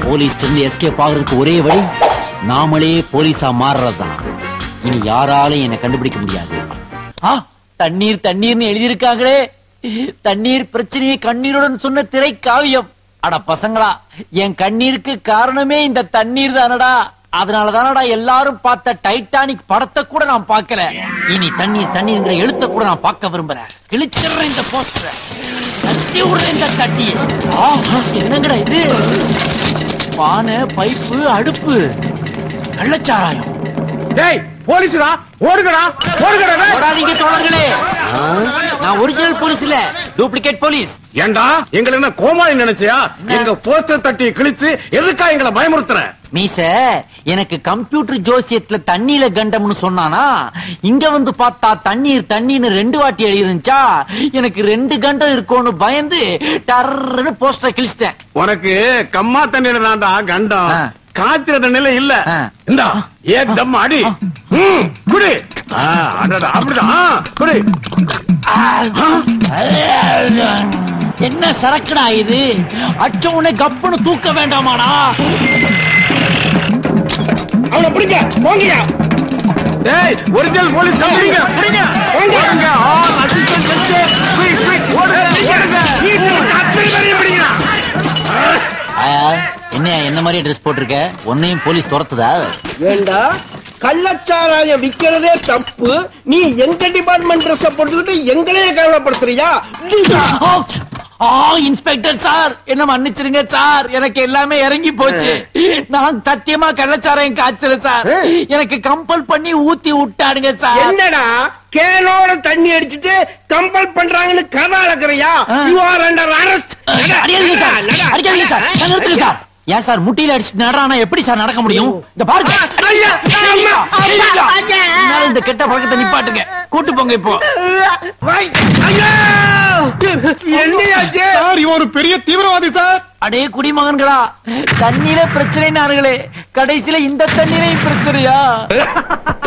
Police இருந்து escape ஆகுறதுக்கு ஒரே வழி நாமளே போலீஸா மாறுறதுதான் இனி யாராலும் என்னை கண்டுபிடிக்க முடியாது ஆ, தண்ணீர் தண்ணீர்னு எழுதியிருக்காங்களே தண்ணீர் பிரச்சனையை கண்ணீருடன் சொன்ன திரை காவியம் அட பசங்களா என் கண்ணீருக்கு காரணமே இந்த தண்ணீர் தானடா அதனால தானடா எல்லாரும் பார்த்த டைட்டானிக் படத்தை கூட நான் பார்க்கல இனி தண்ணீர் தண்ணீர்ங்கிற எழுத்த கூட நான் பார்க்க விரும்புறேன் கிழிச்சிடுறேன் இந்த போஸ்டரை தட்டி விடுறேன் இந்த தட்டி ஆ, என்னங்கடா இது பானை பைப்பு அடுப்பு கள்ளச்சாராயம் டேய் போலீஸ்டா ஓடுங்கடா ஓடுங்கடா டேய். ஓடாதீங்க தோழர்களே நான் ஒரிஜினல் போலீஸ் இல்ல டூப்ளிகேட் போலீஸ் ஏண்டா எங்களை என்ன கோமாளி நினைச்சியா எங்க போஸ்டர் தட்டி கிழிச்சு எதுக்கா எங்களை பயமுறுத்துற மீச எனக்கு கம்ப்யூட்டர் ஜோசியத்துல தண்ணியில கண்டம்னு சொன்னானா இங்க வந்து பார்த்தா தண்ணீர் தண்ணீர்னு ரெண்டு வாட்டி எழுதிருந்துச்சா எனக்கு ரெண்டு கண்டம் இருக்கும்னு பயந்து டர்ன்னு போஸ்டர் கிழிச்சிட்டேன் உனக்கு கம்மா தண்ணியில தான்டா கண்டம் ஆ. காய்ச்சிற தண்ணியில இல்ல ஆ. இந்தா ஏக் தம் அடி ம், குடி ஆ, அடடா, அப்படிதான் ஆ, குடி என்ன சரக்குடா இது அச்ச உடனே கப்புன்னு தூக்க வேண்டாமாடா அவனை பிடிங்க போங்க டேய் ஒரிஜினல் போலீஸ் கம்பெனிங்க பிடிங்க ஓடுங்க ஆ அசிஸ்டன்ட் செஞ்சு குயிக் குயிக் ஓடுங்க ஓடுங்க அத்தனை பேரையும் பிடிங்கடா ஆ, என்ன என்ன மாதிரி ட்ரெஸ் போட்டிருக்க உன்னையும் போலீஸ் துரத்துதா ஏண்டா கள்ளச்சாராயம் விக்கிறதே தப்பு நீ எங்க டிபார்ட்மெண்ட் ட்ரெஸ் போட்டுக்கிட்டு எங்களையே கவலைப்படுத்துறியா ஆ, ஆ இன்ஸ்பெக்டர் சார் என்ன மன்னிச்சிருங்க சார் எனக்கு எல்லாமே இறங்கி போச்சு நான் சத்தியமா கள்ளச்சாராயம் காய்ச்சல சார் எனக்கு கம்பல் பண்ணி ஊத்தி விட்டாடுங்க சார் என்னடா கேனோட தண்ணி அடிச்சிட்டு கம்பல் பண்றாங்கன்னு கதை அளக்குறியா ஆ. யூ ஆர் அண்டர் அரெஸ்ட் அடிக்காதீங்க சார் அடிக்காதீங்க சார் நான் நிறுத்துங்க சார் ஏன் சார் முட்டியில அடிச்சு நடறானா எப்படி சார் நடக்க முடியும் இந்த பாருங்க ஐயா, அம்மா, அப்பா, ஐயா. என்னால இந்த கெட்ட பழக்கத்தை நிப்பாட்டுங்க கூட்டு போங்க இப்போ என்னையாச்சு சார் இவன் ஒரு பெரிய தீவிரவாதி சார் அடே குடிமகன்களா தண்ணீர பிரச்சனை கடைசியில இந்த தண்ணீரையும் பிரச்சனையா